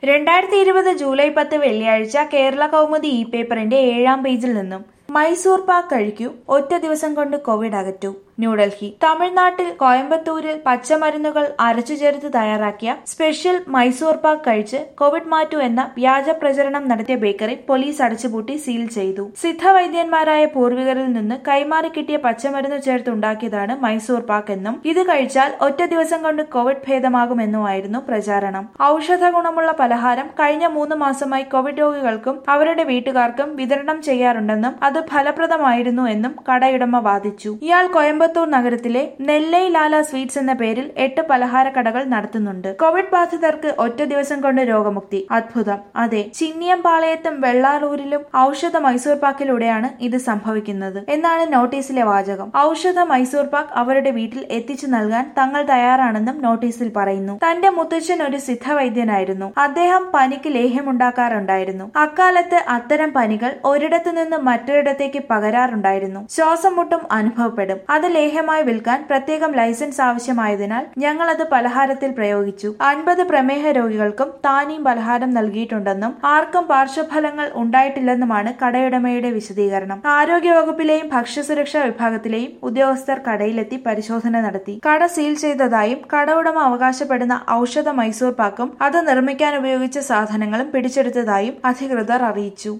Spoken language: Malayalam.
രണ്ടായിരത്തി ഇരുപത് ജൂലൈ പത്ത് വെള്ളിയാഴ്ച കേരള കൗമുദി ഇ പേപ്പറിന്റെ ഏഴാം പേജിൽ നിന്നും മൈസൂർ പാക്ക് കഴിക്കൂ ഒറ്റ ദിവസം കൊണ്ട് കോവിഡ് അകറ്റൂ ന്യൂഡൽഹി തമിഴ്നാട്ടിൽ കോയമ്പത്തൂരിൽ പച്ചമരുന്നുകൾ അരച്ചു ചേർത്ത് തയ്യാറാക്കിയ സ്പെഷ്യൽ മൈസൂർ പാക്ക് കഴിച്ച് കോവിഡ് മാറ്റൂ എന്ന വ്യാജ പ്രചരണം നടത്തിയ ബേക്കറി പോലീസ് അടച്ചുപൂട്ടി സീൽ ചെയ്തു സിദ്ധവൈദ്യന്മാരായ പൂർവികരിൽ നിന്ന് കൈമാറി കിട്ടിയ പച്ചമരുന്ന് ചേർത്ത് ഉണ്ടാക്കിയതാണ് മൈസൂർ പാക്ക് എന്നും ഇത് കഴിച്ചാൽ ഒറ്റ ദിവസം കൊണ്ട് കോവിഡ് ഭേദമാകുമെന്നുമായിരുന്നു പ്രചാരണം ഔഷധ ഗുണമുള്ള പലഹാരം കഴിഞ്ഞ മൂന്ന് മാസമായി കോവിഡ് രോഗികൾക്കും അവരുടെ വീട്ടുകാർക്കും വിതരണം ചെയ്യാറുണ്ടെന്നും അത് ഫലപ്രദമായിരുന്നു എന്നും കടയുടമ വാദിച്ചു ഇയാൾ കോയമ്പത്തൂർ നഗരത്തിലെ നെല്ലൈ ലാല സ്വീറ്റ്സ് എന്ന പേരിൽ എട്ട് പലഹാര കടകൾ നടത്തുന്നുണ്ട് കോവിഡ് ബാധിതർക്ക് ഒറ്റ ദിവസം കൊണ്ട് രോഗമുക്തി അത്ഭുതം അതെ ചിന്നിയം പാളയത്തും വെള്ളാറൂരിലും ഔഷധ മൈസൂർ പാക്കിലൂടെയാണ് ഇത് സംഭവിക്കുന്നത് എന്നാണ് നോട്ടീസിലെ വാചകം ഔഷധ മൈസൂർ പാക്ക് അവരുടെ വീട്ടിൽ എത്തിച്ചു നൽകാൻ തങ്ങൾ തയ്യാറാണെന്നും നോട്ടീസിൽ പറയുന്നു തന്റെ മുത്തച്ഛൻ ഒരു സിദ്ധവൈദ്യനായിരുന്നു അദ്ദേഹം പനിക്ക് ലേഹ്യമുണ്ടാക്കാറുണ്ടായിരുന്നു അക്കാലത്ത് അത്തരം പനികൾ ഒരിടത്തു നിന്ന് മറ്റൊരിടത്തേക്ക് പകരാറുണ്ടായിരുന്നു ശ്വാസം മുട്ടും അനുഭവപ്പെടും അത് ലേഹ്യമായി വിൽക്കാൻ പ്രത്യേകം ലൈസൻസ് ആവശ്യമായതിനാൽ ഞങ്ങൾ അത് പലഹാരത്തിൽ പ്രയോഗിച്ചു അൻപത് പ്രമേഹ രോഗികൾക്കും താനിയും പലഹാരം നൽകിയിട്ടുണ്ടെന്നും ആർക്കും പാർശ്വഫലങ്ങൾ ഉണ്ടായിട്ടില്ലെന്നുമാണ് കടയുടമയുടെ വിശദീകരണം ആരോഗ്യവകുപ്പിലെയും ഭക്ഷ്യസുരക്ഷാ വിഭാഗത്തിലെയും ഉദ്യോഗസ്ഥർ കടയിലെത്തി പരിശോധന നടത്തി കട സീൽ ചെയ്തതായും കട ഉടമ അവകാശപ്പെടുന്ന ഔഷധ മൈസൂർ പാക്കും അത് നിർമ്മിക്കാൻ ഉപയോഗിച്ച സാധനങ്ങളും പിടിച്ചെടുത്തതായും അധികൃതർ അറിയിച്ചു